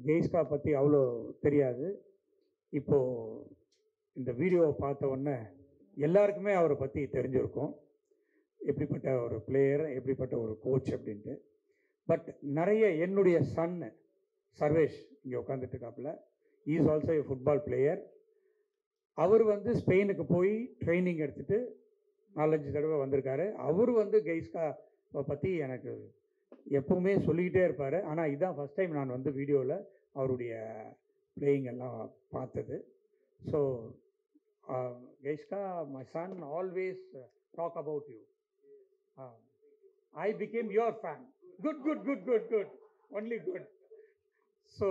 ஜெய்ஸ்கா பற்றி அவ்வளோ தெரியாது இப்போது இந்த வீடியோவை பார்த்த உடனே எல்லாருக்குமே அவரை பற்றி தெரிஞ்சிருக்கும் எப்படிப்பட்ட ஒரு பிளேயர் எப்படிப்பட்ட ஒரு கோச் அப்படின்ட்டு பட் நிறைய என்னுடைய சன் சர்வேஷ் இங்கே உட்காந்துட்டு இருக்காப்புல is also a football player அவர் வந்து ஸ்பெயினுக்கு போய் ட்ரைனிங் எடுத்துட்டு நாலஞ்சு தடவை வந்திருக்காரு அவர் வந்து கெய்ஸ்கா பற்றி எனக்கு எப்பவுமே சொல்லிக்கிட்டே இருப்பார் ஆனால் இதான் ஃபஸ்ட் டைம் நான் வந்து வீடியோவில் அவருடைய பிளேயிங் எல்லாம் பார்த்தது ஸோ கெய்ஸ்கா my son always talk about you I became your fan good good good good good only good so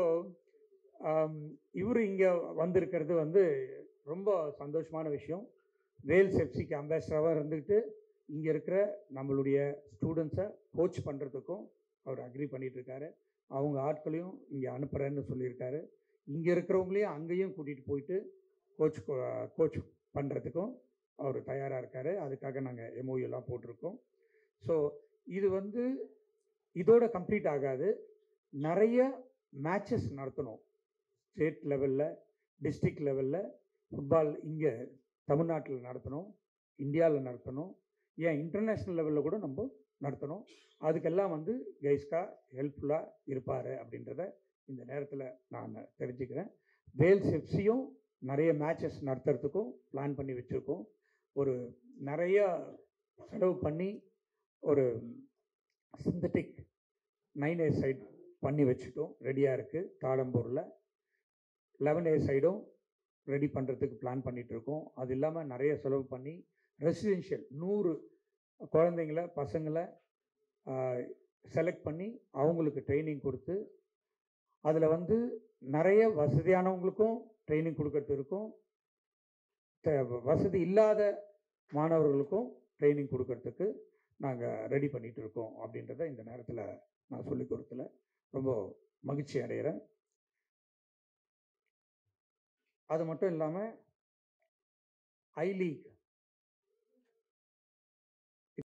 இவர் இங்கே வந்திருக்கிறது வந்து ரொம்ப சந்தோஷமான விஷயம் வேல்ஸ் எஃப்சிக்கு அம்பாசிடராக இருந்துக்கிட்டு இங்கே இருக்கிற நம்மளுடைய ஸ்டூடெண்ட்ஸை கோச் பண்ணுறதுக்கும் அவர் அக்ரி பண்ணிகிட்ருக்காரு அவங்க ஆட்களையும் இங்கே அனுப்புகிறேன்னு சொல்லியிருக்காரு இங்கே இருக்கிறவங்களையும் அங்கேயும் கூட்டிகிட்டு போயிட்டு கோச் கோச் பண்ணுறதுக்கும் அவர் தயாராக இருக்கார் அதுக்காக நாங்கள் எம்ஓஎல்லாம் போட்டிருக்கோம் ஸோ இது வந்து இதோட கம்ப்ளீட் ஆகாது நிறைய மேட்சஸ் நடத்தணும் ஸ்டேட் லெவலில் டிஸ்ட்ரிக்ட் லெவலில் ஃபுட்பால் இங்கே தமிழ்நாட்டில் நடத்தணும் இந்தியாவில் நடத்தணும் ஏன் இன்டர்நேஷ்னல் லெவலில் கூட நம்ம நடத்தணும் அதுக்கெல்லாம் வந்து கைஸ்கா ஹெல்ப்ஃபுல்லாக இருப்பார் அப்படின்றத இந்த நேரத்தில் நான் தெரிஞ்சுக்கிறேன் வேல்ஸ் எஃப்சியும் நிறைய மேட்சஸ் நடத்துறதுக்கும் பிளான் பண்ணி வச்சுருக்கோம் ஒரு நிறைய செலவு பண்ணி ஒரு சிந்தட்டிக் நைன் ஏ சைட் பண்ணி வச்சுட்டோம் ரெடியாக இருக்குது தாளம்பூரில் லெவன் ஏ சைடும் ரெடி பண்ணுறதுக்கு பிளான் பண்ணிகிட்ருக்கோம் அது இல்லாமல் நிறைய செலவு பண்ணி ரெசிடென்ஷியல் நூறு குழந்தைங்கள பசங்களை செலக்ட் பண்ணி அவங்களுக்கு ட்ரைனிங் கொடுத்து அதில் வந்து நிறைய வசதியானவங்களுக்கும் ட்ரைனிங் கொடுக்கறது இருக்கும் த- வசதி இல்லாத மாணவர்களுக்கும் ட்ரைனிங் கொடுக்கறதுக்கு நாங்கள் ரெடி பண்ணிட்டு இருக்கோம் அப்படின்றத இந்த நேரத்தில் நான் சொல்லிக் கொடுத்துல ரொம்ப மகிழ்ச்சி அடைகிறேன் அது மட்டும் இல்லாமல் ஐ லீக்